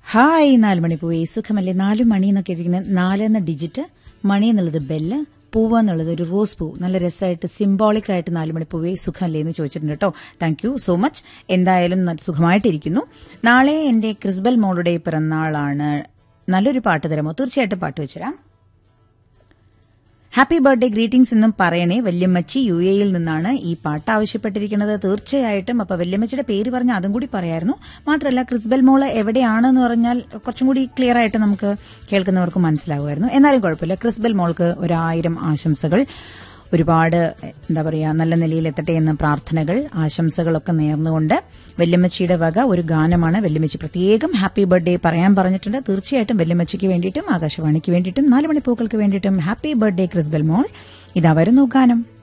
hi നാല് മണി പോയി സുഖമല്ലേ നാല് മണി എന്നൊക്കെ ഇരിക്കുന്ന നാല് എന്ന ഡിജിറ്റ് മണി എന്നുള്ളത് ബെല്ല് പൂവ് എന്നുള്ളത് ഒരു റോസ് പൂ നല്ല രസമായിട്ട് സിംബോളിക് ആയിട്ട് നാല് മണി പൂവേ സുഖമല്ലേ എന്ന് ചോദിച്ചിട്ടുണ്ട് കേട്ടോ താങ്ക് യു സോ മച്ച് എന്തായാലും ന- സുഖമായിട്ടിരിക്കുന്നു നാളെ എന്റെ ക്രിസ്ബൽ മോളുടെ പിറന്നാളാണ് നല്ലൊരു പാട്ട് തരാമോ തീർച്ചയായിട്ടും പാട്ട് വെച്ചുതരാം ഹാപ്പി ബർത്ത്ഡേ ഗ്രീറ്റിംഗ്സ് എന്നും പറയണേ വല്യമ്മച്ചി യു എയിൽ നിന്നാണ് ഈ പാട്ട് ആവശ്യപ്പെട്ടിരിക്കുന്നത് തീർച്ചയായിട്ടും അപ്പൊ വല്യമ്മച്ചിയുടെ പേര് പറഞ്ഞ അതും കൂടി പറയായിരുന്നു മാത്രമല്ല ക്രിസ്ബൽ മോള് എവിടെയാണെന്ന് പറഞ്ഞാൽ കുറച്ചും കൂടി ക്ലിയർ ആയിട്ട് നമുക്ക് കേൾക്കുന്നവർക്ക് മനസ്സിലാവുമായിരുന്നു എന്നാലും കുഴപ്പമില്ല ക്രിസ്ബൽ മോൾക്ക് ഒരായിരം ആശംസകൾ ഒരുപാട് എന്താ പറയാ നല്ല നിലയിൽ എത്തട്ടെ എന്ന പ്രാർത്ഥനകൾ ആശംസകളൊക്കെ നേർന്നുകൊണ്ട് വല്യമ്മച്ചിയുടെ വക ഒരു ഗാനമാണ് വല്യമ്മച്ചി പ്രത്യേകം ഹാപ്പി ബർത്ത്ഡേ പറയാൻ പറഞ്ഞിട്ടുണ്ട് തീർച്ചയായിട്ടും വല്യമ്മച്ചിക്ക് വേണ്ടിയിട്ടും ആകാശവാണിക്ക് വേണ്ടിയിട്ടും നാല് മണിപ്പൂക്കൾക്ക് വേണ്ടിയിട്ടും ഹാപ്പി ബർത്ത്ഡേ ക്രിസ്ബൽ മോൾ ഇതാ വരുന്നു ഗാനം